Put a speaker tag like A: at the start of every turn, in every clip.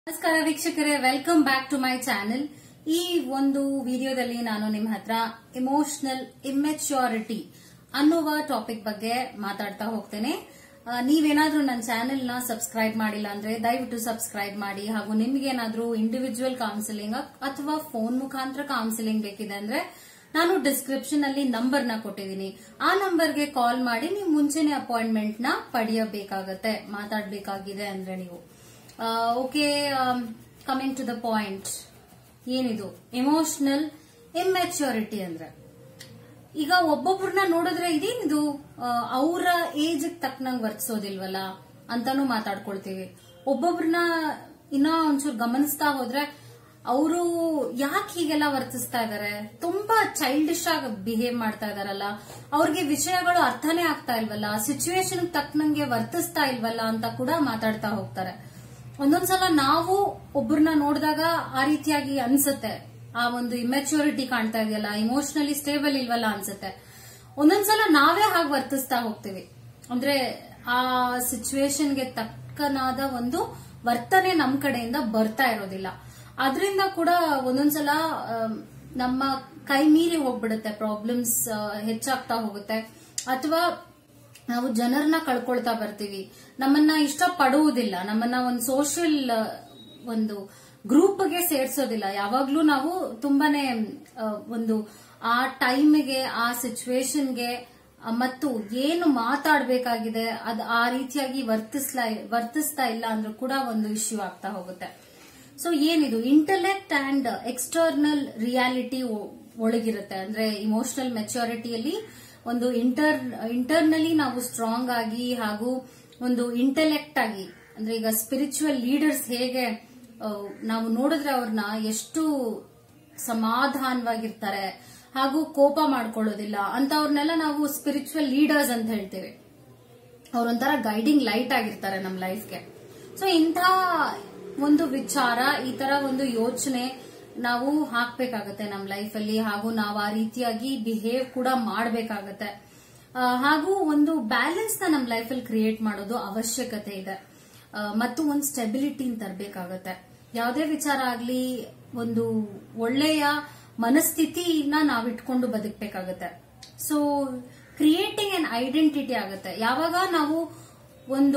A: ನಮಸ್ಕಾರ ವೀಕ್ಷಕರೇ welcome back to my channel ಈ ಒಂದು ವಿಡಿಯೋದಲ್ಲಿ ನಾನು ನಿಮ್ಮ ಹತ್ರ ಇಮೋಷನಲ್ ಇಮ್ಮೆಚ್ಯೂರಿಟಿ ಅನ್ನುವ ಟಾಪಿಕ್ ಬಗ್ಗೆ ಮಾತಾಡ್ತಾ ಹೋಗ್ತೇನೆ ಆ, ನೀವೇನಾದ್ರೂ ನನ್ನ ಚಾನೆಲ್ ನ ಸಬ್ಸ್ಕ್ರೈಬ್ ಮಾಡಿಲ್ಲ ಅಂದ್ರೆ ದಯವಿಟ್ಟು ಸಬ್ಸ್ಕ್ರೈಬ್ ಮಾಡಿ ಹಾಗೂ ನಿಮ್ಗೇನಾದ್ರೂ ಇಂಡಿವಿಜುವಲ್ ಕೌನ್ಸಿಲಿಂಗ್ ಅಥವಾ ಫೋನ್ ಮುಖಾಂತರ ಕೌನ್ಸಿಲಿಂಗ್ ಬೇಕಿದೆ ಅಂದ್ರೆ ನಾನು ಡಿಸ್ಕ್ರಿಪ್ಷನ್ ಅಲ್ಲಿ ನಂಬರ್ ನ ಕೊಟ್ಟಿದ್ದೀನಿ ಆ ನಂಬರ್ಗೆ ಕಾಲ್ ಮಾಡಿ ನೀವು ಮುಂಚೆನೆ ಅಪಾಯಿಂಟ್ಮೆಂಟ್ ನ ಪಡೆಯಬೇಕಾಗತ್ತೆ ಮಾತಾಡಬೇಕಾಗಿದೆ ಅಂದ್ರೆ ನೀವು okay coming to the point ಏನಿದು ಎಮೋಷನಲ್ ಇಮ್ಮೆಚ್ಯೂರಿಟಿ ಅಂದ್ರೆ ಈಗ ಒಬ್ಬೊಬ್ರನ್ನ ನೋಡಿದ್ರೆ ಇದೇನಿದು ಅವರ ಏಜ್ ತಕ್ಕನಂಗ್ ವರ್ತಿಸೋದಿಲ್ವಲ್ಲ ಅಂತಾನು ಮಾತಾಡ್ಕೊಳ್ತೀವಿ ಒಬ್ಬೊಬ್ರನ್ನ ಇನ್ನ ಒಂಚೂರು ಗಮನಿಸ್ತಾ ಹೋದ್ರೆ ಅವರು ಯಾಕೆ ಹೀಗೆಲ್ಲ ವರ್ತಿಸ್ತಾ ಇದಾರೆ ತುಂಬಾ ಚೈಲ್ಡಿಶ್ ಆಗಿ ಬಿಹೇವ್ ಮಾಡ್ತಾ ಇದಾರಲ್ಲ ಅವ್ರಿಗೆ ವಿಷಯಗಳು ಅರ್ಥನೇ ಆಗ್ತಾ ಇಲ್ವಲ್ಲ ಸಿಚುವೇಶನ್ ತಕ್ಕನಂಗೆ ವರ್ತಿಸ್ತಾ ಇಲ್ವಲ್ಲ ಅಂತ ಕೂಡ ಮಾತಾಡ್ತಾ ಹೋಗ್ತಾರೆ ಒಂದೊಂದ್ಸಲ ನಾವು ಒಬ್ಬರನ್ನ ನೋಡಿದಾಗ ಆ ರೀತಿಯಾಗಿ ಅನ್ಸುತ್ತೆ ಆ ಒಂದು ಇಮ್ಮೆಚ್ಯೂರಿಟಿ ಕಾಣ್ತಾ ಇದೆಯಲ್ಲ ಇಮೋಷನಲಿ ಸ್ಟೇಬಲ್ ಇಲ್ವಲ್ಲ ಅನ್ಸುತ್ತೆ ಒಂದೊಂದ್ಸಲ ನಾವೇ ಹಾಗೆ ವರ್ತಿಸ್ತಾ ಹೋಗ್ತೀವಿ ಅಂದ್ರೆ ಆ ಸಿಚುವೇಶನ್ಗೆ ತಕ್ಕನಾದ ಒಂದು ವರ್ತನೆ ನಮ್ ಕಡೆಯಿಂದ ಬರ್ತಾ ಇರೋದಿಲ್ಲ ಅದರಿಂದ ಕೂಡ ಒಂದೊಂದ್ಸಲ ಆಮ್, ನಮ್ಮ ಕೈ ಮೀರಿ ಹೋಗ್ಬಿಡುತ್ತೆ ಪ್ರಾಬ್ಲಮ್ಸ್ ಹೆಚ್ಚಾಗ್ತಾ ಹೋಗುತ್ತೆ ಅಥವಾ ನಾವು ಜನರನ್ನ ಕಳ್ಕೊಳ್ತಾ ಬರ್ತೀವಿ ನಮ್ಮನ್ನ ಇಷ್ಟ ಪಡುವುದಿಲ್ಲ ನಮ್ಮನ್ನ ಒಂದು ಸೋಷಿಯಲ್ ಒಂದು ಗ್ರೂಪ್ಗೆ ಸೇರ್ಸೋದಿಲ್ಲ ಯಾವಾಗ್ಲೂ ನಾವು ತುಂಬಾನೇ ಆ, ಒಂದು ಆ ಟೈಮ್ಗೆ ಆ ಸಿಚುವೇಶನ್ಗೆ ಮತ್ತು ಏನು ಮಾತಾಡಬೇಕಾಗಿದೆ ಅದು ಆ ರೀತಿಯಾಗಿ ವರ್ತಿಸ್ಲಾ ವರ್ತಿಸ್ತಾ ಇಲ್ಲ ಅಂದ್ರೂ ಕೂಡ ಒಂದು ಇಶ್ಯೂ ಆಗ್ತಾ ಹೋಗುತ್ತೆ ಸೊ ಏನಿದು ಇಂಟೆಲೆಕ್ಟ್ ಅಂಡ್ ಎಕ್ಸ್ಟರ್ನಲ್ ರಿಯಾಲಿಟಿ ಒಳಗಿರುತ್ತೆ ಅಂದ್ರೆ ಇಮೋಷನಲ್ ಮೆಚುರಿಟಿಯಲ್ಲಿ ಒಂದು ಇಂಟರ್ ಇಂಟರ್ನಲಿ ನಾವು ಸ್ಟ್ರಾಂಗ್ ಆಗಿ ಹಾಗೂ ಒಂದು ಇಂಟೆಲೆಕ್ಟ್ ಆಗಿ ಅಂದ್ರೆ ಈಗ ಸ್ಪಿರಿಚುವಲ್ ಲೀಡರ್ಸ್ ಹೇಗೆ ಆ, ನಾವು ನೋಡಿದ್ರೆ ಅವ್ರನ್ನ ಎಷ್ಟು ಸಮಾಧಾನವಾಗಿರ್ತಾರೆ ಹಾಗೂ ಕೋಪ ಮಾಡ್ಕೊಳ್ಳೋದಿಲ್ಲ ಅಂತವ್ರನ್ನೆಲ್ಲ ನಾವು ಸ್ಪಿರಿಚುವಲ್ ಲೀಡರ್ಸ್ ಅಂತ ಹೇಳ್ತೇವೆ ಅವ್ರೊಂಥರ ಗೈಡಿಂಗ್ ಲೈಟ್ ಆಗಿರ್ತಾರೆ ನಮ್ಮ ಲೈಫ್ಗೆ ಸೊ ಇಂಥ ಒಂದು ವಿಚಾರ ಈ ತರ ಒಂದು ಯೋಚನೆ ನಾವು ಹಾಕ್ಬೇಕಾಗತ್ತೆ ನಮ್ಮ ಲೈಫಲ್ಲಿ ಹಾಗೂ ನಾವು ಆ ರೀತಿಯಾಗಿ ಬಿಹೇವ್ ಕೂಡ ಮಾಡಬೇಕಾಗತ್ತೆ ಹಾಗೂ ಒಂದು ಬ್ಯಾಲೆನ್ಸ್ ನ ನಮ್ಮ ಲೈಫಲ್ಲಿ ಕ್ರಿಯೇಟ್ ಮಾಡೋದು ಅವಶ್ಯಕತೆ ಇದೆ ಆ, ಮತ್ತು ಒಂದು ಸ್ಟೆಬಿಲಿಟಿನ ತರಬೇಕಾಗತ್ತೆ ಯಾವುದೇ ವಿಚಾರ ಆಗ್ಲಿ ಒಂದು ಒಳ್ಳೆಯ ಮನಸ್ಥಿತಿನ ನಾವು ಇಟ್ಕೊಂಡು ಬದುಕಬೇಕಾಗತ್ತೆ ಸೊ ಕ್ರಿಯೇಟಿಂಗ್ ಅನ್ ಐಡೆಂಟಿಟಿ ಆಗುತ್ತೆ ಯಾವಾಗ ನಾವು ಒಂದು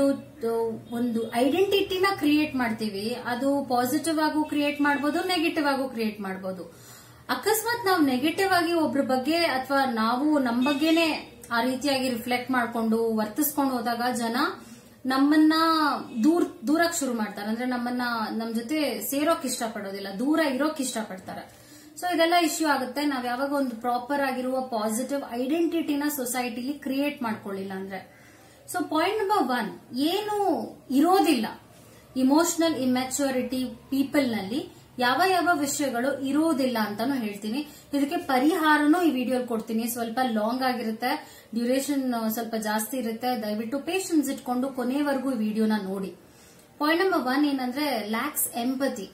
A: ಒಂದು ಐಡೆಂಟಿಟಿನ ಕ್ರಿಯೇಟ್ ಮಾಡ್ತೀವಿ ಅದು ಪಾಸಿಟಿವ್ ಆಗು ಕ್ರಿಯೇಟ್ ಮಾಡಬಹುದು ನೆಗೆಟಿವ್ ಆಗು ಕ್ರಿಯೇಟ್ ಮಾಡಬಹುದು ಅಕಸ್ಮಾತ್ ನಾವು ನೆಗೆಟಿವ್ ಆಗಿ ಒಬ್ರ ಬಗ್ಗೆ ಅಥವಾ ನಾವು ನಮ್ ಬಗ್ಗೆನೆ ಆ ರೀತಿಯಾಗಿ ರಿಫ್ಲೆಕ್ಟ್ ಮಾಡ್ಕೊಂಡು ವರ್ತಿಸ್ಕೊಂಡು ಹೋದಾಗ ಜನ ನಮ್ಮನ್ನ ದೂರ ದೂರಕ್ ಶುರು ಮಾಡ್ತಾರೆ ಅಂದ್ರೆ ನಮ್ಮನ್ನ ನಮ್ ಜೊತೆ ಸೇರೋಕ್ ಇಷ್ಟಪಡೋದಿಲ್ಲ ದೂರ ಇರೋಕ್ ಇಷ್ಟಪಡ್ತಾರೆ ಸೊ ಇದೆಲ್ಲ ಇಶ್ಯೂ ಆಗುತ್ತೆ ನಾವ್ ಯಾವಾಗ ಒಂದು ಪ್ರಾಪರ್ ಆಗಿರುವ ಪಾಸಿಟಿವ್ ಐಡೆಂಟಿಟಿನ ಸೊಸೈಟಿಲಿ ಕ್ರಿಯೇಟ್ ಮಾಡ್ಕೊಳ್ಳಿಲ್ಲ ಅಂದ್ರೆ ಸೊ ಪಾಯಿಂಟ್ ನಂಬರ್ ಒನ್ ಏನು ಇರೋದಿಲ್ಲ ಇಮೋಷನಲ್ ಇಮ್ಯಾಚುರಿಟಿ ಪೀಪಲ್ ನಲ್ಲಿ ಯಾವ ಯಾವ ವಿಷಯಗಳು ಇರುವುದಿಲ್ಲ ಅಂತಾನು ಹೇಳ್ತೀನಿ ಇದಕ್ಕೆ ಪರಿಹಾರನೂ ಈ ವಿಡಿಯೋಲ್ ಕೊಡ್ತೀನಿ ಸ್ವಲ್ಪ ಲಾಂಗ್ ಆಗಿರುತ್ತೆ ಡ್ಯೂರೇಷನ್ ಸ್ವಲ್ಪ ಜಾಸ್ತಿ ಇರುತ್ತೆ ದಯವಿಟ್ಟು ಪೇಷನ್ಸ್ ಇಟ್ಕೊಂಡು ಕೊನೆವರೆಗೂ ಈ ವಿಡಿಯೋನ ನೋಡಿ ಪಾಯಿಂಟ್ ನಂಬರ್ ಒನ್ ಏನಂದ್ರೆ ಲ್ಯಾಕ್ಸ್ ಎಂಪತಿ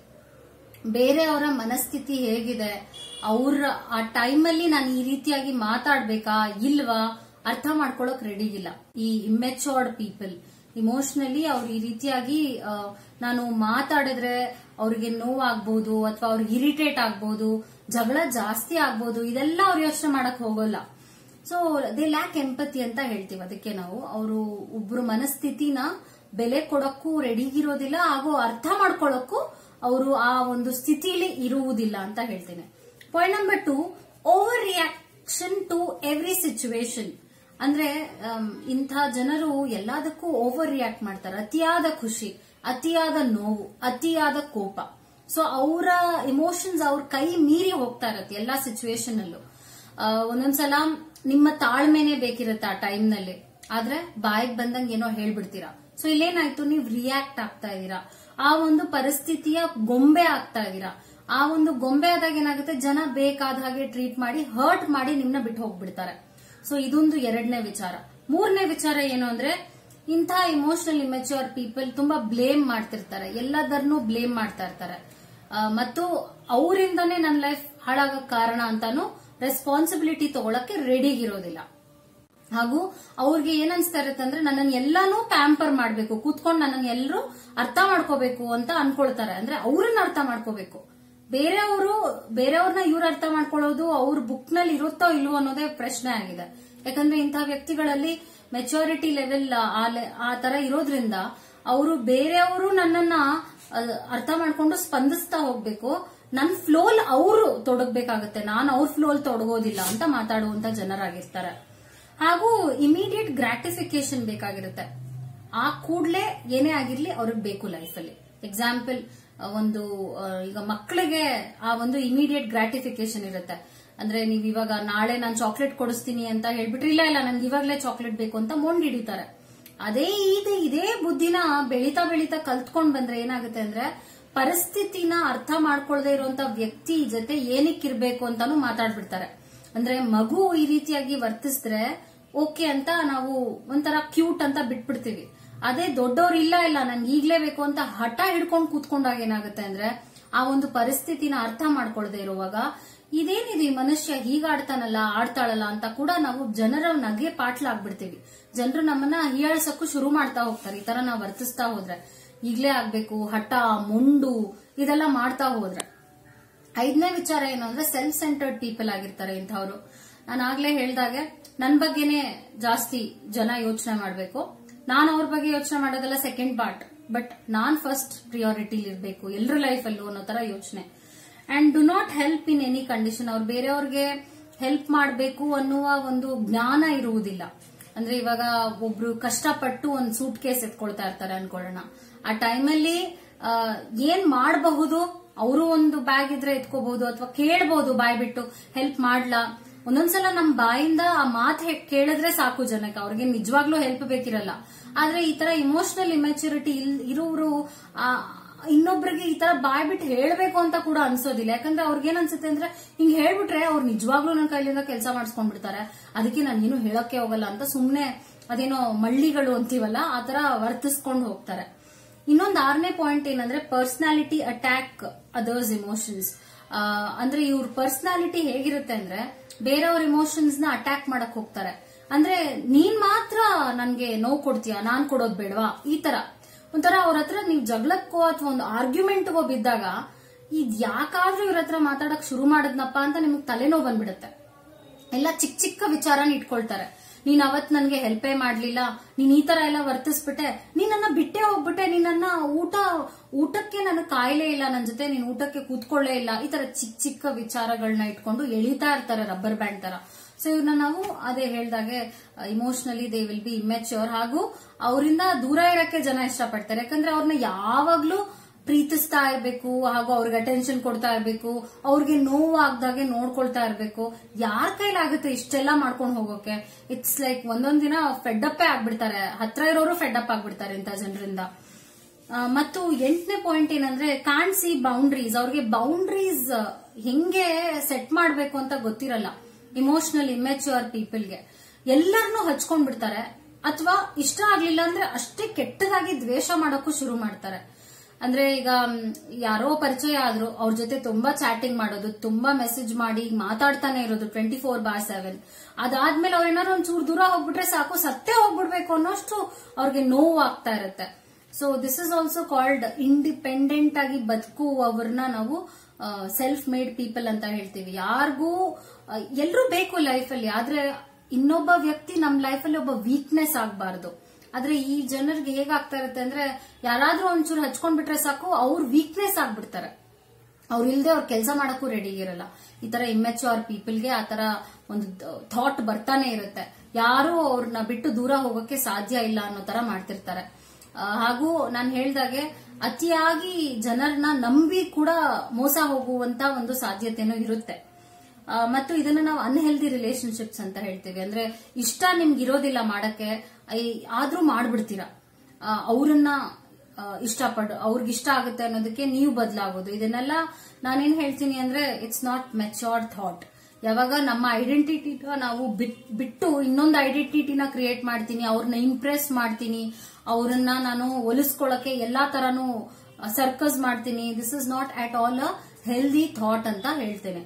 A: ಬೇರೆಯವರ ಮನಸ್ಥಿತಿ ಹೇಗಿದೆ ಅವ್ರ ಆ ಟೈಮಲ್ಲಿ ನಾನು ಈ ರೀತಿಯಾಗಿ ಮಾತಾಡ್ಬೇಕಾ ಇಲ್ವಾ ಅರ್ಥ ಮಾಡ್ಕೊಳ್ಳೋಕ್ ರೆಡಿ ಇಲ್ಲ ಈ ಇಮ್ಮೆಚೋರ್ಡ್ ಪೀಪಲ್ ಇಮೋಷನಲಿ ಅವ್ರು ಈ ರೀತಿಯಾಗಿ ಆ, ನಾನು ಮಾತಾಡಿದ್ರೆ ಅವ್ರಿಗೆ ನೋವಾಗ್ಬೋದು ಅಥವಾ ಅವ್ರಿಗೆ ಇರಿಟೇಟ್ ಆಗ್ಬೋದು ಜಗಳ ಜಾಸ್ತಿ ಆಗ್ಬೋದು ಇದೆಲ್ಲ ಅವ್ರು ಯೋಚನೆ ಮಾಡಕ್ ಹೋಗೋಲ್ಲ ಸೊ ದೇ ಲ್ಯಾಕ್ ಎಂಪತಿ ಅಂತ ಹೇಳ್ತೀವಿ ಅದಕ್ಕೆ ನಾವು ಅವರು ಒಬ್ರು ಮನಸ್ಥಿತಿನ ಬೆಲೆ ಕೊಡಕ್ಕೂ ರೆಡಿ ಇರೋದಿಲ್ಲ ಹಾಗೂ ಅರ್ಥ ಮಾಡ್ಕೊಳ್ಳೋಕ್ಕೂ ಅವರು ಆ ಒಂದು ಸ್ಥಿತಿಲಿ ಇರುವುದಿಲ್ಲ ಅಂತ ಹೇಳ್ತೇನೆ point number two over reaction to every situation ಅಂದ್ರೆ ಆಮ್, ಇಂಥ ಜನರು ಎಲ್ಲದಕ್ಕೂ ಓವರ್ ರಿಯಾಕ್ಟ್ ಮಾಡ್ತಾರೆ ಅತಿಯಾದ ಖುಷಿ ಅತಿಯಾದ ನೋವು ಅತಿಯಾದ ಕೋಪ ಸೊ ಅವರ ಇಮೋಷನ್ಸ್ ಅವ್ರ ಕೈ ಮೀರಿ ಹೋಗ್ತಾ ಇರತ್ತೆ ಎಲ್ಲಾ ಸಿಚುವೇಶನ್ ಅಲ್ಲೂ ಆ, ಒಂದೊಂದ್ಸಲ ನಿಮ್ಮ ತಾಳ್ಮೆನೆ ಬೇಕಿರುತ್ತೆ ಆ ಟೈಮ್ ನಲ್ಲಿ ಆದ್ರೆ ಬಾಯಿಗೆ ಬಂದಂಗೆ ಏನೋ ಹೇಳ್ಬಿಡ್ತೀರಾ ಸೊ ಇಲ್ಲೇನಾಯ್ತು ನೀವು ರಿಯಾಕ್ಟ್ ಆಗ್ತಾ ಇದೀರಾ ಆ ಒಂದು ಪರಿಸ್ಥಿತಿಯ ಗೊಂಬೆ ಆಗ್ತಾ ಇದೀರಾ ಆ ಒಂದು ಗೊಂಬೆ ಆದಾಗ ಏನಾಗುತ್ತೆ ಜನ ಬೇಕಾದ ಹಾಗೆ ಟ್ರೀಟ್ ಮಾಡಿ ಹರ್ಟ್ ಮಾಡಿ ನಿಮ್ನ ಬಿಟ್ಟು ಹೋಗ್ಬಿಡ್ತಾರೆ ಸೊ ಇದೊಂದು ಎರಡನೇ ವಿಚಾರ ಮೂರನೇ ವಿಚಾರ ಏನು ಅಂದ್ರೆ ಇಂಥ ಇಮೋಷನಲ್ ಇಮೆಚ್ಯೂರ್ ಪೀಪಲ್ ತುಂಬಾ ಬ್ಲೇಮ್ ಮಾಡ್ತಿರ್ತಾರೆ ಎಲ್ಲದನ್ನೂ ಬ್ಲೇಮ್ ಮಾಡ್ತಾ ಇರ್ತಾರೆ ಆ, ಮತ್ತು ಅವರಿಂದನೇ ನನ್ನ ಲೈಫ್ ಹಾಳಾಗಕ್ ಕಾರಣ ಅಂತಾನು ರೆಸ್ಪಾನ್ಸಿಬಿಲಿಟಿ ತಗೊಳಕ್ಕೆ ರೆಡಿ ಇರೋದಿಲ್ಲ ಹಾಗೂ ಅವ್ರಿಗೆ ಏನ್ ಅನ್ಸ್ತಾ ಇರುತ್ತೆ ಅಂದ್ರೆ ನನ್ನನ್ನು ಎಲ್ಲಾನು ಪ್ಯಾಂಪರ್ ಮಾಡ್ಬೇಕು ಕೂತ್ಕೊಂಡು ನನ್ನನ್ನು ಎಲ್ಲರೂ ಅರ್ಥ ಮಾಡ್ಕೋಬೇಕು ಅಂತ ಅನ್ಕೊಳ್ತಾರೆ ಅಂದ್ರೆ ಅವ್ರನ್ನ ಅರ್ಥ ಮಾಡ್ಕೋಬೇಕು ಬೇರೆಯವರು ಬೇರೆಯವ್ರನ್ನ ಇವ್ರು ಅರ್ಥ ಮಾಡ್ಕೊಳ್ಳೋದು ಅವ್ರ ಬುಕ್ ನಲ್ಲಿ ಇರುತ್ತೋ ಇಲ್ವೋ ಅನ್ನೋದೇ ಪ್ರಶ್ನೆ ಆಗಿದೆ ಯಾಕಂದ್ರೆ ಇಂತಹ ವ್ಯಕ್ತಿಗಳಲ್ಲಿ ಮೆಚುರಿಟಿ ಲೆವೆಲ್ ಆ ತರ ಇರೋದ್ರಿಂದ ಅವರು ಬೇರೆಯವರು ನನ್ನನ್ನ ಅಹ್, ಅರ್ಥ ಮಾಡ್ಕೊಂಡು ಸ್ಪಂದಿಸ್ತಾ ಹೋಗ್ಬೇಕು ನನ್ ಫ್ಲೋಲ್ ಅವರು ತೊಡಗ್ಬೇಕಾಗತ್ತೆ ನಾನು ಅವ್ರ ಫ್ಲೋಲ್ ತೊಡಗೋದಿಲ್ಲ ಅಂತ ಮಾತಾಡುವಂತ ಜನರಾಗಿರ್ತಾರೆ ಹಾಗೂ ಇಮಿಡಿಯೇಟ್ ಗ್ರಾಟಿಫಿಕೇಶನ್ ಬೇಕಾಗಿರುತ್ತೆ ಆ ಕೂಡ್ಲೆ ಏನೇ ಆಗಿರ್ಲಿ ಅವ್ರಿಗೆ ಬೇಕು ಲೈಫಲ್ಲಿ ಎಕ್ಸಾಂಪಲ್ ಒಂದು ಆ, ಈಗ ಮಕ್ಕಳಿಗೆ ಆ ಒಂದು ಇಮಿಡಿಯೇಟ್ ಗ್ರಾಟಿಫಿಕೇಶನ್ ಇರುತ್ತೆ ಅಂದ್ರೆ ನೀವ್ ಇವಾಗ ನಾಳೆ ನಾನು ಚಾಕ್ಲೇಟ್ ಕೊಡಿಸ್ತೀನಿ ಅಂತ ಹೇಳ್ಬಿಟ್ರೆ ಇಲ್ಲ ಇಲ್ಲ ನನ್ಗೆ ಇವಾಗ್ಲೇ ಚಾಕ್ಲೇಟ್ ಬೇಕು ಅಂತ ಮೊಂಡ್ ಹಿಡಿತಾರೆ ಅದೇ ಇದೆ ಇದೇ ಬುದ್ಧಿನ ಬೆಳೀತಾ ಬೆಳೀತಾ ಕಲ್ತ್ಕೊಂಡ್ ಬಂದ್ರೆ ಏನಾಗುತ್ತೆ ಅಂದ್ರೆ ಪರಿಸ್ಥಿತಿನ ಅರ್ಥ ಮಾಡ್ಕೊಳ್ದೇ ಇರುವಂತ ವ್ಯಕ್ತಿ ಜೊತೆ ಏನಕ್ಕಿರ್ಬೇಕು ಅಂತಾನು ಮಾತಾಡ್ಬಿಡ್ತಾರೆ ಅಂದ್ರೆ ಮಗು ಈ ರೀತಿಯಾಗಿ ವರ್ತಿಸಿದ್ರೆ ಓಕೆ ಅಂತ ನಾವು ಒಂಥರ ಕ್ಯೂಟ್ ಅಂತ ಬಿಟ್ಬಿಡ್ತೀವಿ ಅದೇ ದೊಡ್ಡವ್ರು ಇಲ್ಲ ಇಲ್ಲ ನನ್ಗೆ ಈಗ್ಲೇ ಬೇಕು ಅಂತ ಹಠ ಹಿಡ್ಕೊಂಡು ಕೂತ್ಕೊಂಡಾಗ ಏನಾಗುತ್ತೆ ಅಂದ್ರೆ ಆ ಒಂದು ಪರಿಸ್ಥಿತಿನ ಅರ್ಥ ಮಾಡ್ಕೊಳ್ದೆ ಇರುವಾಗ ಇದೇನಿದೆ ಈ ಮನುಷ್ಯ ಹೀಗ ಆಡ್ತಾನಲ್ಲ ಆಡ್ತಾಳಲ್ಲ ಅಂತ ಕೂಡ ನಾವು ಜನರ ನಗೆ ಪಾಟ್ಲಾಗ್ಬಿಡ್ತೀವಿ ಜನರು ನಮ್ಮನ್ನ ಹೀಯಾಳ್ಸಕ್ಕೂ ಶುರು ಮಾಡ್ತಾ ಹೋಗ್ತಾರೆ ಈ ತರ ನಾವು ವರ್ತಿಸ್ತಾ ಹೋದ್ರೆ ಈಗ್ಲೇ ಆಗ್ಬೇಕು ಹಠ ಮೊಂಡು ಇದೆಲ್ಲ ಮಾಡ್ತಾ ಹೋದ್ರೆ ಐದನೇ ವಿಚಾರ ಏನು ಅಂದ್ರೆ ಸೆಲ್ಫ್ ಸೆಂಟರ್ಡ್ ಪೀಪಲ್ ಆಗಿರ್ತಾರೆ ಇಂಥವ್ರು ನಾನು ಆಗ್ಲೇ ಹೇಳ್ದಾಗೆ ನನ್ ಬಗ್ಗೆನೆ ಜಾಸ್ತಿ ಜನ ಯೋಚನೆ ಮಾಡ್ಬೇಕು ನಾನು ಅವ್ರ ಬಗ್ಗೆ ಯೋಚನೆ ಮಾಡೋದೆಲ್ಲ ಸೆಕೆಂಡ್ ಪಾರ್ಟ್ ಬಟ್ ನಾನ್ ಫಸ್ಟ್ ಪ್ರಿಯಾರಿಟಿಲಿ ಇರ್ಬೇಕು ಎಲ್ರ ಲೈಫಲ್ಲೂ ಅನ್ನೋ ತರ ಯೋಚನೆ and do not help in any condition ಅವ್ರು ಬೇರೆಯವ್ರಿಗೆ ಹೆಲ್ಪ್ ಮಾಡಬೇಕು ಅನ್ನುವ ಒಂದು ಜ್ಞಾನ ಇರುವುದಿಲ್ಲ ಅಂದ್ರೆ ಇವಾಗ ಒಬ್ರು ಕಷ್ಟಪಟ್ಟು ಒಂದು ಸೂಟ್ ಕೇಸ್ ಎತ್ಕೊಳ್ತಾ ಇರ್ತಾರೆ ಅನ್ಕೊಳ್ಳೋಣ ಆ ಟೈಮಲ್ಲಿ ಏನ್ ಮಾಡಬಹುದು ಅವರು ಒಂದು ಬ್ಯಾಗ್ ಇದ್ರೆ ಎತ್ಕೋಬಹುದು ಅಥವಾ ಕೇಳಬಹುದು ಬಾಯ್ ಬಿಟ್ಟು ಹೆಲ್ಪ್ ಮಾಡ್ಲಾ ಒಂದೊಂದ್ಸಲ ನಮ್ ಬಾಯಿಂದ ಆ ಮಾತು ಕೇಳಿದ್ರೆ ಸಾಕು ಜನಕ್ಕೆ ಅವ್ರಿಗೆ ನಿಜವಾಗ್ಲೂ ಹೆಲ್ಪ್ ಬೇಕಿರಲ್ಲ ಆದ್ರೆ ಈ ತರ ಇಮೋಷನಲ್ ಇಮ್ಯಾಚುರಿಟಿ ಇರೋರು ಇನ್ನೊಬ್ರಿಗೆ ಈ ತರ ಬಾಯ್ ಬಿಟ್ಟು ಹೇಳ್ಬೇಕು ಅಂತ ಕೂಡ ಅನ್ಸೋದಿಲ್ಲ ಯಾಕಂದ್ರೆ ಅವ್ರಿಗೇನ್ ಅನ್ಸುತ್ತೆ ಅಂದ್ರೆ ಹಿಂಗ್ ಹೇಳ್ಬಿಟ್ರೆ ಅವ್ರು ನಿಜವಾಗ್ಲೂ ನನ್ನ ಕೈಲಿಂದ ಕೆಲಸ ಮಾಡಿಸ್ಕೊಂಡ್ಬಿಡ್ತಾರೆ ಅದಕ್ಕೆ ನಾನು ಏನು ಹೇಳಕ್ಕೆ ಹೋಗಲ್ಲ ಅಂತ ಸುಮ್ನೆ ಅದೇನೋ ಮಳ್ಳಿಗಳು ಅಂತೀವಲ್ಲ ಆ ತರ ವರ್ತಿಸ್ಕೊಂಡು ಹೋಗ್ತಾರೆ ಇನ್ನೊಂದು ಆರನೇ ಪಾಯಿಂಟ್ ಏನಂದ್ರೆ ಪರ್ಸನಾಲಿಟಿ ಅಟ್ಯಾಕ್ ಅದರ್ಸ್ ಇಮೋಷನ್ಸ್ ಅಂದ್ರೆ ಇವ್ರ ಪರ್ಸನಾಲಿಟಿ ಹೇಗಿರುತ್ತೆ ಅಂದ್ರೆ ಬೇರೆಯವ್ರ ಇಮೋಷನ್ಸ್ ನ ಅಟ್ಯಾಕ್ ಮಾಡಕ್ ಹೋಗ್ತಾರೆ ಅಂದ್ರೆ ನೀನ್ ಮಾತ್ರ ನನ್ಗೆ ನೋವು ಕೊಡ್ತೀಯ ನಾನ್ ಕೊಡೋದ್ ಬೇಡವಾ ಈ ತರ ಒಂಥರ ಅವ್ರ ಹತ್ರ ನೀವು ಜಗಳಕ್ಕೋ ಅಥವಾ ಒಂದು ಆರ್ಗ್ಯುಮೆಂಟ್ಗೋ ಬಿದ್ದಾಗ ಇದ್ ಯಾಕಾದ್ರೂ ಇವ್ರ ಹತ್ರ ಮಾತಾಡಕ್ ಶುರು ಮಾಡದ್ನಪ್ಪ ಅಂತ ನಿಮ್ಗೆ ತಲೆನೋವು ಬಂದ್ಬಿಡುತ್ತೆ ಎಲ್ಲ ಚಿಕ್ಕ ಚಿಕ್ಕ ವಿಚಾರನ ಇಟ್ಕೊಳ್ತಾರೆ ನೀನ್ ಅವತ್ ನನ್ಗೆ ಹೆಲ್ಪೇ ಮಾಡ್ಲಿಲ್ಲ ನೀನ್ ಈ ತರ ಎಲ್ಲ ವರ್ತಿಸ್ಬಿಟ್ಟೆ ನೀನ್ ನನ್ನ ಬಿಟ್ಟೆ ಹೋಗ್ಬಿಟ್ಟೆ ನೀನ್ ನನ್ನ ಊಟ ಊಟಕ್ಕೆ ನನಗೆ ಕಾಯಿಲೆ ಇಲ್ಲ ನನ್ ಜೊತೆ ನೀನ್ ಊಟಕ್ಕೆ ಕೂತ್ಕೊಳ್ಳೇ ಇಲ್ಲ ಈ ತರ ಚಿಕ್ಕ ಚಿಕ್ಕ ವಿಚಾರಗಳನ್ನ ಇಟ್ಕೊಂಡು ಎಳಿತಾ ಇರ್ತಾರೆ ರಬ್ಬರ್ ಬ್ಯಾಂಡ್ ತರ ಸೊ ಇವ್ರನ್ನ ನಾವು ಅದೇ ಹೇಳ್ದಾಗೆ emotionally they will be immature ಹಾಗೂ ಅವರಿಂದ ದೂರ ಇರಕ್ಕೆ ಜನ ಇಷ್ಟಪಡ್ತಾರೆ ಯಾಕಂದ್ರೆ ಅವ್ರನ್ನ ಯಾವಾಗ್ಲೂ ಪ್ರೀತಿಸ್ತಾ ಇರ್ಬೇಕು ಹಾಗೂ ಅವ್ರಿಗೆ ಅಟೆನ್ಷನ್ ಕೊಡ್ತಾ ಇರ್ಬೇಕು ಅವ್ರಿಗೆ ನೋವು ಆಗ್ದಾಗೆ ನೋಡ್ಕೊಳ್ತಾ ಇರ್ಬೇಕು ಯಾರ ಕೈಲಾಗುತ್ತೆ ಇಷ್ಟೆಲ್ಲ ಮಾಡ್ಕೊಂಡು ಹೋಗೋಕೆ ಇಟ್ಸ್ ಲೈಕ್ ಒಂದೊಂದ್ ದಿನ ಫೆಡ್ಡಪ್ಪೇ ಆಗ್ಬಿಡ್ತಾರೆ ಹತ್ರ ಇರೋರು ಫೆಡ್ಡಪ್ ಆಗ್ಬಿಡ್ತಾರೆ ಇಂಥ ಜನರಿಂದ ಆ, ಮತ್ತು ಎಂಟನೇ ಪಾಯಿಂಟ್ ಏನಂದ್ರೆ ಕಾಣ್ ಸಿ ಬೌಂಡ್ರೀಸ್ ಅವ್ರಿಗೆ ಬೌಂಡ್ರೀಸ್ ಹೆಂಗೆ ಸೆಟ್ ಮಾಡ್ಬೇಕು ಅಂತ ಗೊತ್ತಿರಲ್ಲ ಇಮೋಷನಲ್ ಇಮ್ಮೆಚ್ಯೂರ್ ಪೀಪಲ್ಗೆ ಎಲ್ಲರನ್ನೂ ಹಚ್ಕೊಂಡ್ ಬಿಡ್ತಾರೆ ಅಥವಾ ಇಷ್ಟ ಆಗ್ಲಿಲ್ಲ ಅಂದ್ರೆ ಅಷ್ಟೇ ಕೆಟ್ಟದಾಗಿ ದ್ವೇಷ ಮಾಡೋಕ್ಕೂ ಶುರು ಮಾಡ್ತಾರೆ ಅಂದ್ರೆ ಈಗ ಮ್, ಯಾರೋ ಪರಿಚಯ ಆದ್ರು ಅವ್ರ ಜೊತೆ ತುಂಬಾ ಚಾಟಿಂಗ್ ಮಾಡೋದು ತುಂಬಾ ಮೆಸೇಜ್ ಮಾಡಿ ಮಾತಾಡ್ತಾನೆ ಇರೋದು ಟ್ವೆಂಟಿ ಫೋರ್ ಬಾರ್ ಸೆವೆನ್ ಅದಾದ್ಮೇಲೆ ಅವ್ರ ಏನಾದ್ರು ಒಂಚೂರು ದೂರ ಹೋಗ್ಬಿಟ್ರೆ ಸಾಕು ಸತ್ತೇ ಹೋಗ್ಬಿಡ್ಬೇಕು ಅನ್ನೋಷ್ಟು ಅವ್ರಿಗೆ ನೋವು ಆಗ್ತಾ ಇರುತ್ತೆ so this is also called independent ಆಗಿ ಬದುಕುವವ್ರನ್ನ ನಾವು ಸೆಲ್ಫ್ ಮೇಡ್ ಪೀಪಲ್ ಅಂತ ಹೇಳ್ತೀವಿ ಯಾರಿಗೂ ಎಲ್ಲರೂ ಬೇಕು ಲೈಫಲ್ಲಿ ಆದ್ರೆ ಇನ್ನೊಬ್ಬ ವ್ಯಕ್ತಿ ನಮ್ ಲೈಫಲ್ಲಿ ಒಬ್ಬ ವೀಕ್ನೆಸ್ ಆಗಬಾರ್ದು ಆದ್ರೆ ಈ ಜನರಿಗೆ ಹೇಗಾಗ್ತಾ ಇರುತ್ತೆ ಅಂದ್ರೆ ಯಾರಾದ್ರೂ ಒಂಚೂರು ಹಚ್ಕೊಂಡ್ಬಿಟ್ರೆ ಸಾಕು ಅವ್ರ ವೀಕ್ನೆಸ್ ಆಗ್ಬಿಡ್ತಾರೆ ಅವ್ರು ಇಲ್ದೆ ಅವ್ರ ಕೆಲಸ ಮಾಡಕ್ಕೂ ರೆಡಿ ಇರಲ್ಲ ಈ ತರ ಇಮ್ಮೆಚ್ಯೂರ್ ಪೀಪಲ್ಗೆ ಆ ತರ ಒಂದು ಥಾಟ್ ಬರ್ತಾನೆ ಇರುತ್ತೆ ಯಾರು ಅವ್ರನ್ನ ಬಿಟ್ಟು ದೂರ ಹೋಗೋಕೆ ಸಾಧ್ಯ ಇಲ್ಲ ಅನ್ನೋ ತರ ಮಾಡ್ತಿರ್ತಾರೆ ಆ, ಹಾಗೂ ನಾನು ಹೇಳ್ದಾಗೆ ಅತಿಯಾಗಿ ಜನರನ್ನ ನಂಬಿ ಕೂಡ ಮೋಸ ಹೋಗುವಂತ ಒಂದು ಸಾಧ್ಯತೆನೂ ಇರುತ್ತೆ ಆ, ಮತ್ತು ಇದನ್ನ ನಾವು ಅನ್ಹೆಲ್ದಿ ರಿಲೇಶನ್ಶಿಪ್ಸ್ ಅಂತ ಹೇಳ್ತೀವಿ ಅಂದ್ರೆ ಇಷ್ಟ ನಿಮ್ಗೆ ಇರೋದಿಲ್ಲ ಮಾಡಕ್ಕೆ ಐ- ಆದ್ರೂ ಮಾಡ್ಬಿಡ್ತೀರಾ ಆ, ಅವ್ರನ್ನ ಆ, ಇಷ್ಟಪಡ್ ಅವ್ರಿಗೆ ಇಷ್ಟ ಆಗುತ್ತೆ ಅನ್ನೋದಕ್ಕೆ ನೀವು ಬದಲಾಗೋದು ಇದನ್ನೆಲ್ಲ ನಾನೇನ್ ಹೇಳ್ತೀನಿ ಅಂದ್ರೆ ಇಟ್ಸ್ ನಾಟ್ ಮೆಚೋರ್ಡ್ ಥಾಟ್ ಯಾವಾಗ ನಮ್ಮ ಐಡೆಂಟಿಟಿನ ನಾವು ಬಿಟ್- ಬಿಟ್ಟು ಇನ್ನೊಂದು ಐಡೆಂಟಿಟಿನ ಕ್ರಿಯೇಟ್ ಮಾಡ್ತೀನಿ ಅವ್ರನ್ನ ಇಂಪ್ರೆಸ್ ಮಾಡ್ತೀನಿ ಅವ್ರನ್ನ ನಾನು ಒಲಿಸ್ಕೊಳಕ್ಕೆ ಎಲ್ಲಾ ತರನು ಸರ್ಕಸ್ ಮಾಡ್ತೀನಿ this is not at all a healthy thought ಅಂತ ಹೇಳ್ತೇನೆ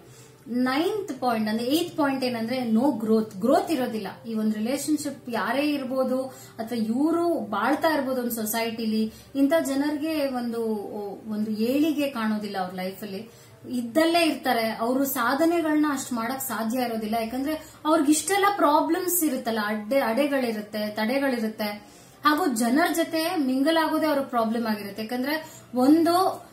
A: ನೈನ್ತ್ ಪಾಯಿಂಟ್ ಅಂದ್ರೆ ಏತ್ ಪಾಯಿಂಟ್ ಏನಂದ್ರೆ ನೋ ಗ್ರೋತ್ ಗ್ರೋತ್ ಇರೋದಿಲ್ಲ ಈ ಒಂದು ರಿಲೇಶನ್ಶಿಪ್ ಯಾರೇ ಇರ್ಬೋದು ಅಥವಾ ಇವರು ಬಾಳ್ತಾ ಇರ್ಬೋದು ಒಂದು ಸೊಸೈಟಿಲಿ ಇಂಥ ಜನರಿಗೆ ಒಂದು ಒಂದು ಏಳಿಗೆ ಕಾಣೋದಿಲ್ಲ ಅವ್ರ ಲೈಫಲ್ಲಿ ಇದ್ದಲ್ಲೇ ಇರ್ತಾರೆ ಅವರು ಸಾಧನೆಗಳನ್ನ ಅಷ್ಟು ಮಾಡಕ್ ಸಾಧ್ಯ ಇರೋದಿಲ್ಲ ಯಾಕಂದ್ರೆ ಅವ್ರಿಗೆ ಇಷ್ಟೆಲ್ಲ ಪ್ರಾಬ್ಲಮ್ಸ್ ಇರುತ್ತಲ್ಲ ಅಡ್ಡೆ ಅಡೆಗಳಿರುತ್ತೆ ತಡೆಗಳಿರುತ್ತೆ ಹಾಗೂ ಜನರ ಜೊತೆ ಮಿಂಗಲ್ ಆಗೋದೇ ಅವ್ರಿಗೆ ಪ್ರಾಬ್ಲಮ್ ಆಗಿರುತ್ತೆ ಯಾಕಂದ್ರೆ ಒಂದು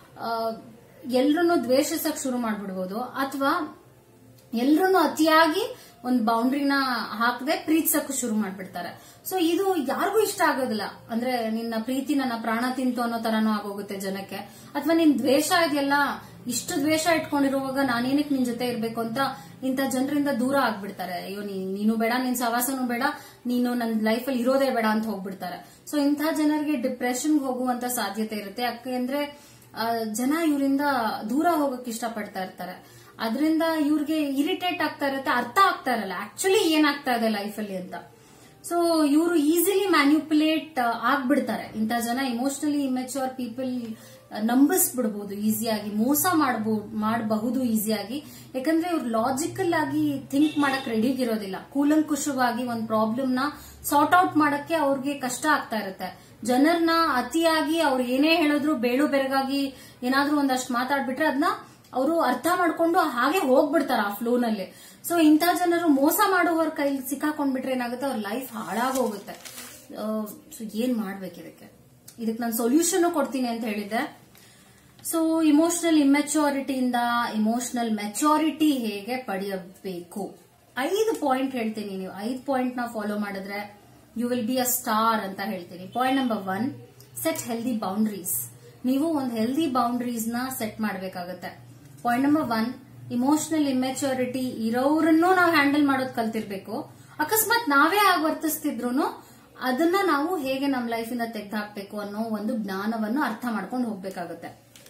A: ಎಲ್ರನ್ನೂ ದ್ವೇಷಿಸಕ್ ಶುರು ಮಾಡ್ಬಿಡ್ಬೋದು ಅಥವಾ ಎಲ್ರೂ ಅತಿಯಾಗಿ ಒಂದು ಬೌಂಡ್ರಿನ ಹಾಕದೆ ಪ್ರೀತಿಸಕ್ಕೂ ಶುರು ಮಾಡ್ಬಿಡ್ತಾರೆ ಸೊ ಇದು ಯಾರಿಗೂ ಇಷ್ಟ ಆಗೋದಿಲ್ಲ ಅಂದ್ರೆ ನಿನ್ನ ಪ್ರೀತಿ ನನ್ನ ಪ್ರಾಣ ತಿಂತು ಅನ್ನೋ ತರನೂ ಆಗೋಗುತ್ತೆ ಜನಕ್ಕೆ ಅಥವಾ ನಿನ್ ದ್ವೇಷ ಇದೆಯಲ್ಲ ಇಷ್ಟು ದ್ವೇಷ ಇಟ್ಕೊಂಡಿರುವಾಗ ನಾನೇನಕ್ಕೆ ನಿನ್ ಜೊತೆ ಇರ್ಬೇಕು ಅಂತ ಇಂಥ ಜನರಿಂದ ದೂರ ಆಗ್ಬಿಡ್ತಾರೆ ಅಯ್ಯೋ ನೀ- ನೀನು ಬೇಡ ನಿನ್ ಸವಾಸನೂ ಬೇಡ ನೀನು ನನ್ನ ಲೈಫಲ್ಲಿ ಇರೋದೇ ಬೇಡ ಅಂತ ಹೋಗ್ಬಿಡ್ತಾರೆ ಸೊ ಇಂಥ ಜನರಿಗೆ ಡಿಪ್ರೆಷನ್ಗೆ ಹೋಗುವಂತ ಸಾಧ್ಯತೆ ಇರುತ್ತೆ ಯಾಕೆಂದ್ರೆ ಆ, ಜನ ಇವರಿಂದ ದೂರ ಹೋಗಕ್ ಇಷ್ಟಪಡ್ತಾ ಇರ್ತಾರೆ ಅದರಿಂದ ಇವ್ರಿಗೆ ಇರಿಟೇಟ್ ಆಗ್ತಾ ಇರುತ್ತೆ ಅರ್ಥ ಆಗ್ತಾ ಇರಲ್ಲ ಆಕ್ಚುಲಿ ಏನಾಗ್ತಾ ಇದೆ ಲೈಫಲ್ಲಿ ಅಂತ ಸೊ ಇವರು ಈಸಿಲಿ ಮ್ಯಾನ್ಯುಪುಲೇಟ್ ಆಗ್ಬಿಡ್ತಾರೆ ಇಂಥ ಜನ ಇಮೋಷನಲಿ ಇಮೆಚ್ಯೂರ್ ಪೀಪಲ್ ನಂಬಿಸ್ಬಿಡ್ಬೋದು ಈಸಿಯಾಗಿ ಮೋಸ ಮಾಡಬಹುದು ಮಾಡಬಹುದು ಈಸಿಯಾಗಿ ಯಾಕಂದ್ರೆ ಇವ್ರು ಲಾಜಿಕಲ್ ಆಗಿ ಥಿಂಕ್ ಮಾಡಕ್ ರೆಡಿಗಿರೋದಿಲ್ಲ ಕೂಲಂಕುಷವಾಗಿ ಒಂದು ಪ್ರಾಬ್ಲಮ್ ನ ಸಾರ್ಟ್ ಔಟ್ ಮಾಡಕ್ಕೆ ಅವ್ರಿಗೆ ಕಷ್ಟ ಆಗ್ತಾ ಇರುತ್ತೆ ಜನರನ್ನ ಅತಿಯಾಗಿ ಅವ್ರು ಏನೇ ಹೇಳಿದ್ರು ಬೇಳು ಬೆರಗಾಗಿ ಏನಾದ್ರೂ ಒಂದಷ್ಟು ಮಾತಾಡ್ಬಿಟ್ರೆ ಅದನ್ನ ಅವರು ಅರ್ಥ ಮಾಡ್ಕೊಂಡು ಹಾಗೆ ಹೋಗ್ಬಿಡ್ತಾರ ಆ ಫ್ಲೋನಲ್ಲಿ ಸೊ ಇಂಥ ಜನರು ಮೋಸ ಮಾಡುವವ್ರ ಕೈಲಿ ಸಿಕ್ಕಾಕೊಂಡ್ಬಿಟ್ರೆ ಏನಾಗುತ್ತೆ ಅವ್ರ ಲೈಫ್ ಹಾಳಾಗೋಗುತ್ತೆ ಸೊ ಏನ್ ಮಾಡ್ಬೇಕು ಇದಕ್ಕೆ ಇದಕ್ಕೆ ನಾನು ಸೊಲ್ಯೂಷನ್ ಕೊಡ್ತೀನಿ ಅಂತ ಹೇಳಿದ್ದೆ ಸೊ ಇಮೋಷನಲ್ ಇಮ್ಮೆಚುರಿಟಿಯಿಂದ ಇಮೋಷನಲ್ ಮೆಚುರಿಟಿ ಹೇಗೆ ಪಡೆಯಬೇಕು ಐದು ಪಾಯಿಂಟ್ ಹೇಳ್ತೀನಿ ನೀವು ಐದು ಪಾಯಿಂಟ್ ನ ಫಾಲೋ ಮಾಡಿದ್ರೆ you will be a star ಅಂತ ಹೇಳ್ತೀನಿ point number one set healthy boundaries ನೀವು ಒಂದು ಹೆಲ್ದಿ ಬೌಂಡ್ರೀಸ್ ನ ಸೆಟ್ ಮಾಡಬೇಕಾಗತ್ತೆ point number one emotional immaturity ಇರೋರನ್ನೂ ನಾವು ಹ್ಯಾಂಡಲ್ ಮಾಡೋದು ಕಲ್ತಿರ್ಬೇಕು ಅಕಸ್ಮಾತ್ ನಾವೇ ಆಗಿ ವರ್ತಿಸ್ತಿದ್ರು ಅದನ್ನ ನಾವು ಹೇಗೆ ನಮ್ಮ ಲೈಫಿಂದ ತೆಗೆದು ಹಾಕ್ಬೇಕು ಅನ್ನೋ ಒಂದು ಜ್ಞಾನವನ್ನು ಅರ್ಥ ಮಾಡ್ಕೊಂಡು ಹೋಗ್ಬೇಕಾಗುತ್ತೆ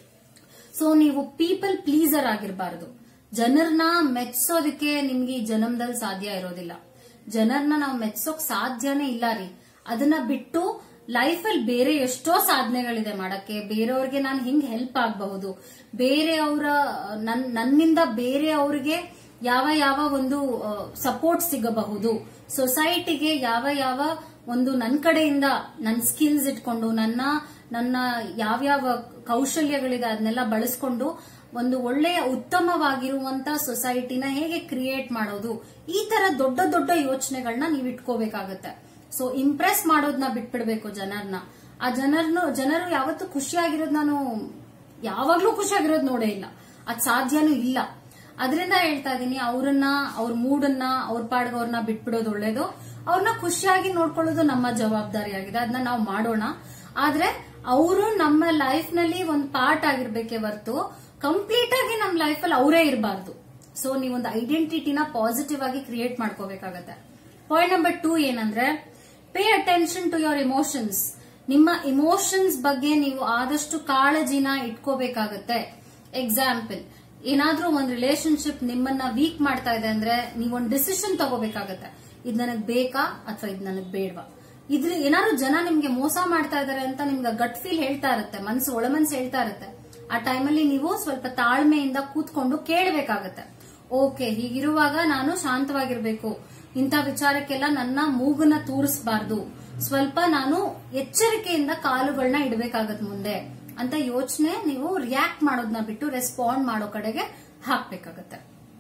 A: ಸೊ ನೀವು ಪೀಪಲ್ ಪ್ಲೀಸರ್ ಆಗಿರಬಾರದು ಜನರನ್ನ ಮೆಚ್ಚೋದಕ್ಕೆ ನಿಮ್ಗೆ ಈ ಜನ್ಮದಲ್ಲಿ ಸಾಧ್ಯ ಇರೋದಿಲ್ಲ ಜನರನ್ನ ನಾವು ಮೆಚ್ಚೋಕ್ ಸಾಧ್ಯನೇ ಇಲ್ಲ ರೀ ಅದನ್ನ ಬಿಟ್ಟು ಲೈಫಲ್ಲಿ ಬೇರೆ ಎಷ್ಟೋ ಸಾಧನೆಗಳಿದೆ ಮಾಡಕ್ಕೆ ಬೇರೆಯವ್ರಿಗೆ ನಾನು ಹಿಂಗ್ ಹೆಲ್ಪ್ ಆಗಬಹುದು ಬೇರೆಯವರ ನನ್ ನನ್ನಿಂದ ಬೇರೆಯವ್ರಿಗೆ ಯಾವ ಯಾವ ಒಂದು ಸಪೋರ್ಟ್ ಸಿಗಬಹುದು ಸೊಸೈಟಿಗೆ ಯಾವ ಯಾವ ಒಂದು ನನ್ನ ಕಡೆಯಿಂದ ನನ್ನ ಸ್ಕಿಲ್ಸ್ ಇಟ್ಕೊಂಡು ನನ್ನ ನನ್ನ ಯಾವ್ಯಾವ ಕೌಶಲ್ಯಗಳಿದೆ ಅದನ್ನೆಲ್ಲ ಬಳಸ್ಕೊಂಡು ಒಂದು ಒಳ್ಳೆಯ ಉತ್ತಮವಾಗಿರುವಂತ ಸೊಸೈಟಿನ ಹೇಗೆ ಕ್ರಿಯೇಟ್ ಮಾಡೋದು ಈ ತರ ದೊಡ್ಡ ದೊಡ್ಡ ಯೋಚನೆಗಳನ್ನ ನೀವು ಇಟ್ಕೋಬೇಕಾಗತ್ತೆ ಸೊ ಇಂಪ್ರೆಸ್ ಮಾಡೋದನ್ನ ಬಿಟ್ಬಿಡ್ಬೇಕು ಜನರನ್ನ ಆ ಜನರನ್ನು ಜನರು ಯಾವತ್ತೂ ಖುಷಿಯಾಗಿರೋದು ನಾನು ಯಾವಾಗ್ಲೂ ಖುಷಿಯಾಗಿರೋದು ನೋಡೇ ಇಲ್ಲ ಅದ್ ಸಾಧ್ಯನೂ ಇಲ್ಲ ಅದರಿಂದ ಹೇಳ್ತಾ ಇದೀನಿ ಅವ್ರನ್ನ ಅವ್ರ ಮೂಡನ್ನ ಅವ್ರ ಪಾಡ್ಗೆ ಅವ್ರನ್ನ ಬಿಟ್ಬಿಡೋದು ಒಳ್ಳೇದು ಅವ್ರನ್ನ ಖುಷಿಯಾಗಿ ನೋಡ್ಕೊಳ್ಳೋದು ನಮ್ಮ ಜವಾಬ್ದಾರಿಯಾಗಿದೆ ಅದನ್ನ ನಾವು ಮಾಡೋಣ ಆದ್ರೆ ಅವರು ನಮ್ಮ ಲೈಫ್ ನಲ್ಲಿ ಒಂದು ಪಾರ್ಟ್ ಆಗಿರ್ಬೇಕೇ ಹೊರತು ಕಂಪ್ಲೀಟ್ ಆಗಿ ನಮ್ಮ ಲೈಫಲ್ಲಿ ಅವರೇ ಇರಬಾರ್ದು ಸೊ ನೀವೊಂದು ಐಡೆಂಟಿಟಿನ ಪಾಸಿಟಿವ್ ಆಗಿ ಕ್ರಿಯೇಟ್ ಮಾಡ್ಕೋಬೇಕಾಗತ್ತೆ ಪಾಯಿಂಟ್ ನಂಬರ್ ಟೂ ಏನಂದ್ರೆ pay attention to your emotions ನಿಮ್ಮ ಇಮೋಷನ್ಸ್ ಬಗ್ಗೆ ನೀವು ಆದಷ್ಟು ಕಾಳಜಿನ ಇಟ್ಕೋಬೇಕಾಗತ್ತೆ ಎಕ್ಸಾಂಪಲ್ ಏನಾದ್ರೂ ಒಂದು ರಿಲೇಶನ್ಶಿಪ್ ನಿಮ್ಮನ್ನ ವೀಕ್ ಮಾಡ್ತಾ ಇದೆ ಅಂದ್ರೆ ನೀವೊಂದು ಡಿಸಿಷನ್ ತಗೋಬೇಕಾಗತ್ತೆ ಇದು ನನಗ್ ಬೇಕಾ ಅಥವಾ ಇದು ನನಗ್ ಬೇಡವಾ ಇದ್ರ ಏನಾದ್ರು ಜನ ನಿಮ್ಗೆ ಮೋಸ ಮಾಡ್ತಾ ಇದಾರೆ ಅಂತ ನಿಮ್ಗೆ ಗಟ್ ಫೀಲ್ ಹೇಳ್ತಾ ಇರುತ್ತೆ ಮನ್ಸು ಒಳಮನ್ಸು ಹೇಳ್ತಾ ಇರುತ್ತೆ ಆ ಟೈಮಲ್ಲಿ ನೀವು ಸ್ವಲ್ಪ ತಾಳ್ಮೆಯಿಂದ ಕೂತ್ಕೊಂಡು ಕೇಳಬೇಕಾಗತ್ತೆ ಓಕೆ ಹೀಗಿರುವಾಗ ನಾನು ಶಾಂತವಾಗಿರ್ಬೇಕು ಇಂಥ ವಿಚಾರಕ್ಕೆಲ್ಲ ನನ್ನ ಮೂಗನ್ನ ತೂರಿಸಬಾರ್ದು ಸ್ವಲ್ಪ ನಾನು ಎಚ್ಚರಿಕೆಯಿಂದ ಕಾಲುಗಳನ್ನ ಇಡಬೇಕಾಗತ್ ಮುಂದೆ ಅಂತ ಯೋಚನೆ ನೀವು ರಿಯಾಕ್ಟ್ ಮಾಡೋದನ್ನ ಬಿಟ್ಟು ರೆಸ್ಪಾಂಡ್ ಮಾಡೋ ಕಡೆಗೆ ಹಾಕ್ಬೇಕಾಗತ್ತೆ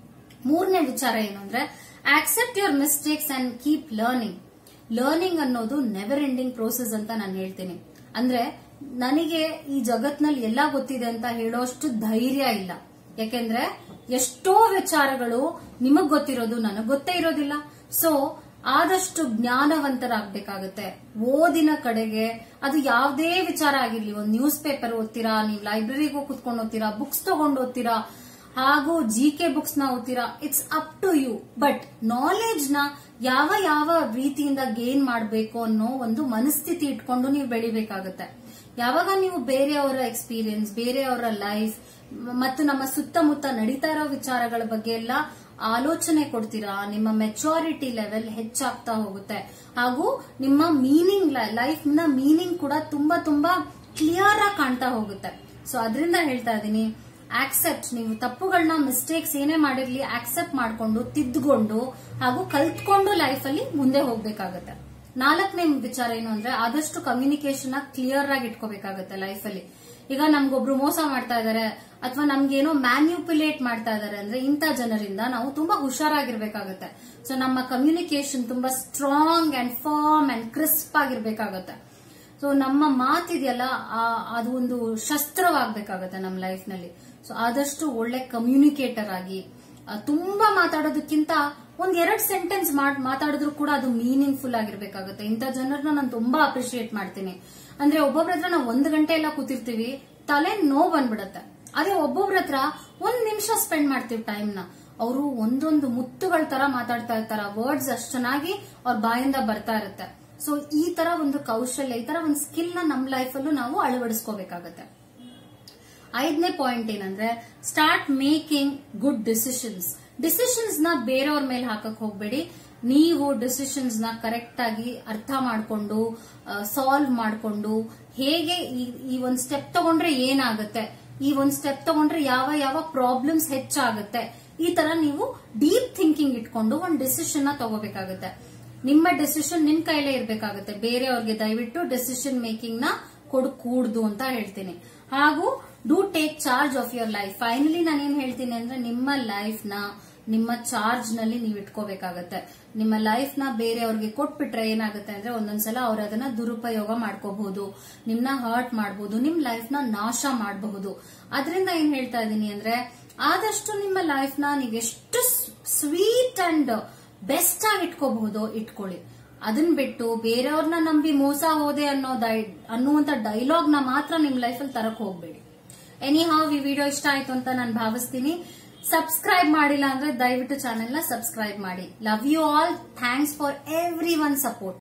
A: ಮೂರನೇ ವಿಚಾರ ಏನು ಅಂದ್ರೆ accept your mistakes and keep learning learning ಅನ್ನೋದು ನೆವರ್ ಎಂಡಿಂಗ್ ಪ್ರೋಸೆಸ್ ಅಂತ ನಾನು ಹೇಳ್ತೀನಿ ಅಂದ್ರೆ ನನಗೆ ಈ ಜಗತ್ನಲ್ಲಿ ಎಲ್ಲ ಗೊತ್ತಿದೆ ಅಂತ ಹೇಳೋಷ್ಟು ಧೈರ್ಯ ಇಲ್ಲ ಯಾಕೆಂದ್ರೆ ಎಷ್ಟೋ ವಿಚಾರಗಳು ನಿಮಗ್ ಗೊತ್ತಿರೋದು ನನಗ್ ಗೊತ್ತೇ ಇರೋದಿಲ್ಲ ಸೊ ಆದಷ್ಟು ಜ್ಞಾನವಂತರಾಗಬೇಕಾಗತ್ತೆ ಓದಿನ ಕಡೆಗೆ ಅದು ಯಾವುದೇ ವಿಚಾರ ಆಗಿರ್ಲಿ ಒಂದು ನ್ಯೂಸ್ ಪೇಪರ್ ಓದ್ತೀರಾ ನೀವು ಲೈಬ್ರರಿಗೆ ಹೋಗಿ ಕುತ್ಕೊಂಡು ಓದ್ತೀರಾ ಬುಕ್ಸ್ ತಗೊಂಡು ಓದ್ತೀರಾ ಹಾಗೂ ಜಿ ಕೆ ಬುಕ್ಸ್ ನ ಓದ್ತೀರಾ it's up to you but knowledge ನ ಯಾವ ಯಾವ ರೀತಿಯಿಂದ ಗೇನ್ ಮಾಡಬೇಕು ಅನ್ನೋ ಒಂದು ಮನಸ್ಥಿತಿ ಇಟ್ಕೊಂಡು ನೀವು ಬೆಳಿಬೇಕಾಗತ್ತೆ ಯಾವಾಗ ನೀವು ಬೇರೆಯವರ ಎಕ್ಸ್ಪೀರಿಯನ್ಸ್ ಬೇರೆಯವರ ಲೈಫ್ ಮತ್ತು ನಮ್ಮ ಸುತ್ತಮುತ್ತ ನಡೀತಾ ಇರೋ ವಿಚಾರಗಳ ಬಗ್ಗೆ ಎಲ್ಲ ಆಲೋಚನೆ ಕೊಡ್ತೀರಾ ನಿಮ್ಮ ಮೆಚುರಿಟಿ ಲೆವೆಲ್ ಹೆಚ್ಚಾಗ್ತಾ ಹೋಗುತ್ತೆ ಹಾಗೂ ನಿಮ್ಮ ಮೀನಿಂಗ್ ಲೈಫ್ ನ ಮೀನಿಂಗ್ ಕೂಡ ತುಂಬಾ ತುಂಬಾ ಕ್ಲಿಯರ್ ಆಗಿ ಕಾಣ್ತಾ ಹೋಗುತ್ತೆ ಸೊ ಅದರಿಂದ ಹೇಳ್ತಾ ಇದ್ದೀನಿ ಆಕ್ಸೆಪ್ಟ್ ನೀವು ತಪ್ಪುಗಳನ್ನ ಮಿಸ್ಟೇಕ್ಸ್ ಏನೇ ಮಾಡಿರ್ಲಿ ಆಕ್ಸೆಪ್ಟ್ ಮಾಡ್ಕೊಂಡು ತಿದ್ದುಕೊಂಡು ಹಾಗೂ ಕಲ್ತ್ಕೊಂಡು ಲೈಫ್ ಅಲ್ಲಿ ಮುಂದೆ ಹೋಗ್ಬೇಕಾಗತ್ತೆ ನಾಲ್ಕನೇ ವಿಚಾರ ಏನು ಅಂದ್ರೆ ಆದಷ್ಟು ಕಮ್ಯುನಿಕೇಶನ್ ಕ್ಲಿಯರ್ ಆಗಿ ಇಟ್ಕೋಬೇಕಾಗತ್ತೆ ಲೈಫ್ ಅಲ್ಲಿ ಈಗ ನಮ್ಗೊಬ್ರು ಮೋಸ ಮಾಡ್ತಾ ಇದಾರೆ ಅಥವಾ ನಮ್ಗೇನೋ ಮ್ಯಾನ್ಯುಪುಲೇಟ್ ಮಾಡ್ತಾ ಇದಾರೆ ಅಂದ್ರೆ ಇಂಥ ಜನರಿಂದ ನಾವು ತುಂಬಾ ಹುಷಾರಾಗಿರ್ಬೇಕಾಗತ್ತೆ ಸೊ ನಮ್ಮ ಕಮ್ಯುನಿಕೇಶನ್ ತುಂಬಾ strong and firm and crisp ಆಗಿರ್ಬೇಕಾಗತ್ತೆ ಸೊ ನಮ್ಮ ಮಾತಿದೆಯಲ್ಲ ಆ- ಅದು ಒಂದು ಶಸ್ತ್ರವಾಗಬೇಕಾಗತ್ತೆ ನಮ್ಮ ಲೈಫ್ ನಲ್ಲಿ ಸೊ ಆದಷ್ಟು ಒಳ್ಳೆ ಕಮ್ಯುನಿಕೇಟರ್ ಆಗಿ ಆ, ತುಂಬಾ ಮಾತಾಡೋದಕ್ಕಿಂತ ಒಂದ್ ಎರಡ್ ಸೆಂಟೆನ್ಸ್ ಮಾತಾಡಿದ್ರು ಕೂಡ ಅದು ಮೀನಿಂಗ್ಫುಲ್ ಆಗಿರ್ಬೇಕಾಗುತ್ತೆ ಇಂಥ ಜನರನ್ನ ನಾನು ತುಂಬಾ ಅಪ್ರಿಶಿಯೇಟ್ ಮಾಡ್ತೀನಿ ಅಂದ್ರೆ ಒಬ್ಬೊಬ್ರ ಹತ್ರ ನಾವು ಒಂದ್ ಗಂಟೆ ಎಲ್ಲ ಕೂತಿರ್ತೀವಿ ತಲೆ ನೋವು ಬಂದ್ಬಿಡತ್ತೆ ಅದೇ ಒಬ್ಬೊಬ್ರ ಹತ್ರ ಒಂದ್ ನಿಮಿಷ ಸ್ಪೆಂಡ್ ಮಾಡ್ತೀವಿ ಟೈಮ್ ನ ಅವರು ಒಂದೊಂದು ಮುತ್ತುಗಳ ತರ ಮಾತಾಡ್ತಾ ಇರ್ತಾರ ವರ್ಡ್ಸ್ ಅಷ್ಟು ಚೆನ್ನಾಗಿ ಅವ್ರ ಬಾಯಿಂದ ಬರ್ತಾ ಇರುತ್ತೆ ಸೊ ಈ ತರ ಒಂದು ಕೌಶಲ್ಯ ಈ ತರ ಒಂದು ಸ್ಕಿಲ್ ನ ನಮ್ಮ ಲೈಫಲ್ಲೂ ನಾವು ಅಳವಡಿಸ್ಕೋಬೇಕಾಗತ್ತೆ ಐದನೇ ಪಾಯಿಂಟ್ ಏನಂದ್ರೆ start making good decisions decisions ನ ಬೇರೆಯವ್ರ ಮೇಲೆ ಹಾಕಕ್ ಹೋಗ್ಬೇಡಿ ನೀವು ಡಿಸಿಷನ್ಸ್ ನ ಕರೆಕ್ಟ್ ಆಗಿ ಅರ್ಥ ಮಾಡ್ಕೊಂಡು ಸಾಲ್ವ್ ಮಾಡ್ಕೊಂಡು ಹೇಗೆ ಈ- ಈ ಒಂದ್ ಸ್ಟೆಪ್ ತಗೊಂಡ್ರೆ ಏನಾಗುತ್ತೆ ಈ ಒಂದ್ ಸ್ಟೆಪ್ ತಗೊಂಡ್ರೆ ಯಾವ ಯಾವ ಪ್ರಾಬ್ಲಮ್ಸ್ ಹೆಚ್ಚಾಗುತ್ತೆ ಈ ತರ ನೀವು ಡೀಪ್ ಥಿಂಕಿಂಗ್ ಇಟ್ಕೊಂಡು ಒಂದ್ ಡಿಸಿಷನ್ ನ ತಗೋಬೇಕಾಗುತ್ತೆ ನಿಮ್ಮ ಡಿಸಿಷನ್ ನಿಮ್ ಕೈಲೇ ಇರ್ಬೇಕಾಗುತ್ತೆ ಬೇರೆಯವ್ರಿಗೆ ದಯವಿಟ್ಟು ಡಿಸಿಷನ್ ಮೇಕಿಂಗ್ ನ ಕೊಡು ಕೂಡ್ದು ಅಂತ ಹೇಳ್ತೀನಿ ಹಾಗೂ do take charge of your life finally ನಾನು ಏನ್ ಹೇಳ್ತೀನಿ ಅಂದ್ರೆ ನಿಮ್ಮ ಲೈಫ್ ನ ನಿಮ್ಮ ಚಾರ್ಜ್ ನಲ್ಲಿ ನೀವು ಇಟ್ಕೋಬೇಕಾಗತ್ತೆ ನಿಮ್ಮ ಲೈಫ್ ನ ಬೇರೆಯವ್ರಿಗೆ ಕೊಟ್ಬಿಟ್ರೆ ಏನಾಗುತ್ತೆ ಅಂದ್ರೆ ಒಂದೊಂದ್ಸಲ ಅವ್ರು ಅದನ್ನ ದುರುಪಯೋಗ ಮಾಡ್ಕೋಬಹುದು ನಿಮ್ನ ಹರ್ಟ್ ಮಾಡಬಹುದು ನಿಮ್ ಲೈಫ್ ನ ನಾಶ ಮಾಡಬಹುದು ಅದರಿಂದ ಏನ್ ಹೇಳ್ತಾ ಇದ್ದೀನಿ ಅಂದ್ರೆ ಆದಷ್ಟು ನಿಮ್ಮ ಲೈಫ್ ನ ನೀವೆಷ್ಟು ಸ್ವೀಟ್ ಅಂಡ್ ಬೆಸ್ಟ್ ಆಗಿ ಇಟ್ಕೋಬಹುದು ಇಟ್ಕೊಳ್ಳಿ ಅದನ್ ಬಿಟ್ಟು ಬೇರೆಯವ್ರನ್ನ ನಂಬಿ ಮೋಸ ಹೋದೆ ಅನ್ನೋ ದೈ- ಅನ್ನುವಂತ ಡೈಲಾಗ್ ನ ಮಾತ್ರ ನಿಮ್ ಲೈಫಲ್ಲಿ ತರಕ್ ಹೋಗ್ಬೇಡಿ ಎನಿ ಹಾವ್ ಈ ವಿಡಿಯೋ ಇಷ್ಟ ಆಯ್ತು ಅಂತ ನಾನು ಭಾವಿಸ್ತೀನಿ ಸಬ್ಸ್ಕ್ರೈಬ್ ಮಾಡಿಲ್ಲ ಅಂದ್ರೆ ದಯವಿಟ್ಟು ಚಾನೆಲ್ ನ ಸಬ್ಸ್ಕ್ರೈಬ್ ಮಾಡಿ love you all thanks for everyone support